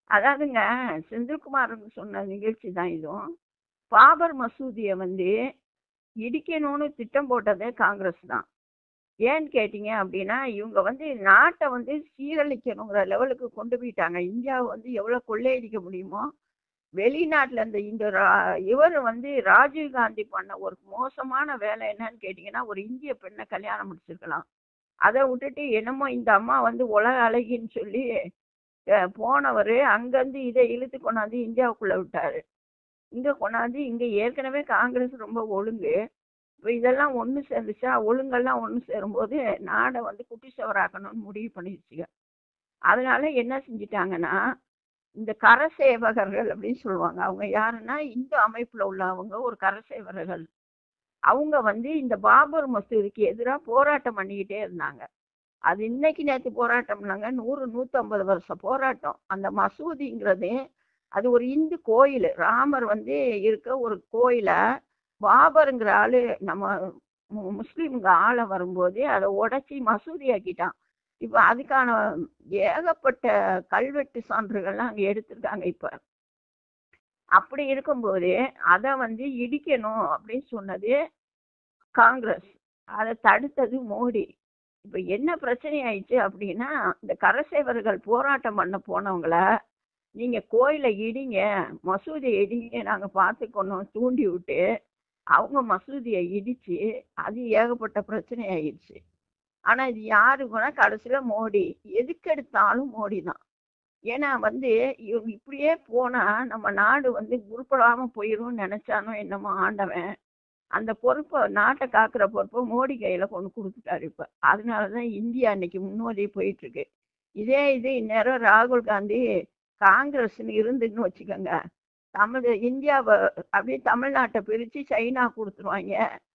அதாவதுங்க செந்தில்குமார் சொன்ன நிகழ்ச்சி தான் இதுவும் பாபர் மசூதியை வந்து இடிக்கணும்னு திட்டம் போட்டதே காங்கிரஸ் தான் ஏன்னு கேட்டிங்க அப்படின்னா இவங்க வந்து நாட்டை வந்து சீரழிக்கணுங்கிற லெவலுக்கு கொண்டு போயிட்டாங்க இந்தியாவை வந்து எவ்வளோ கொள்ளையடிக்க முடியுமோ வெளிநாட்டில் இந்த இந்த ரா- இவர் வந்து ராஜீவ் காந்தி பண்ண ஒரு மோசமான வேலை என்னன்னு கேட்டிங்கன்னா ஒரு இந்திய பெண்ணை கல்யாணம் முடிச்சிருக்கலாம் அதை விட்டுட்டு என்னமோ இந்த அம்மா வந்து உலக அழகின்னு சொல்லி அஹ், போனவர் அங்கேருந்து இதை இழுத்து கொண்டாந்து இந்தியாவுக்குள்ளே விட்டாரு இங்கே கொண்டாந்து இங்கே ஏற்கனவே காங்கிரஸ் ரொம்ப ஒழுங்கு இப்போ இதெல்லாம் ஒன்று சேர்ந்துச்சா ஒழுங்கெல்லாம் ஒன்று சேரும்போது நாடை வந்து குட்டி சவராக்கணும்னு முடிவு பண்ணிடுச்சுங்க அதனால என்ன செஞ்சிட்டாங்கன்னா இந்த கரசேவகர்கள் அப்படின்னு சொல்லுவாங்க அவங்க யாருன்னா இந்து அமைப்பில் உள்ளவங்க ஒரு கரசேவகர்கள் அவங்க வந்து இந்த பாபர் மசூதிக்கு எதிராக போராட்டம் பண்ணிக்கிட்டே இருந்தாங்க அது இன்னைக்கு நேற்று போராட்டம் இல்லைங்க நூறு நூற்றம்பது வருஷம் போராட்டம் அந்த மசூதிங்கிறது அது ஒரு இந்து கோயில் ராமர் வந்து இருக்க ஒரு கோயிலை பாபருங்கிற ஆளு நம்ம மு- முஸ்லீம்ங்க ஆளை வரும்போது அதை உடைச்சி மசூதி ஆக்கிட்டான் இப்போ அதுக்கான ஏகப்பட்ட கல்வெட்டு சான்றுகள்லாம் அங்கே எடுத்திருக்காங்க இப்போ அப்படி இருக்கும்போது அதை வந்து இடிக்கணும் அப்படின்னு சொன்னது காங்கிரஸ் அதை தடுத்தது மோடி இப்போ என்ன பிரச்சனை ஆயிடுச்சு அப்படின்னா இந்த கரசேவர்கள் போராட்டம் பண்ண போனவங்கள நீங்க கோயிலை இடிங்க மசூதியை இடிங்க நாங்க பார்த்துக்கணும் தூண்டி விட்டு அவங்க மசூதியை இடிச்சு அது ஏகப்பட்ட பிரச்சனை ஆயிடுச்சு ஆனா இது யாருக்குன்னா கடைசியில மோடி எதுக்கு எடுத்தாலும் மோடி தான் ஏன்னா வந்து இவங்க இப்படியே போனா நம்ம நாடு வந்து உருப்படாம போயிரும் நினைச்சானோ என்னமோ ஆண்டவன் அந்த பொறுப்பை நாட்டை காக்கிற பொறுப்பை மோடி கையில கொண்டு கொடுத்துட்டாரு இப்ப அதனாலதான் இந்தியா இன்னைக்கு முன்னோடி போயிட்டு இருக்கு இதே இது இந்நேரம் ராகுல் காந்தி காங்கிரஸ்னு இருந்துன்னு வச்சுக்கோங்க தமிழ் இந்தியாவை அப்படியே தமிழ்நாட்டை பிரித்து சைனா கொடுத்துருவாங்க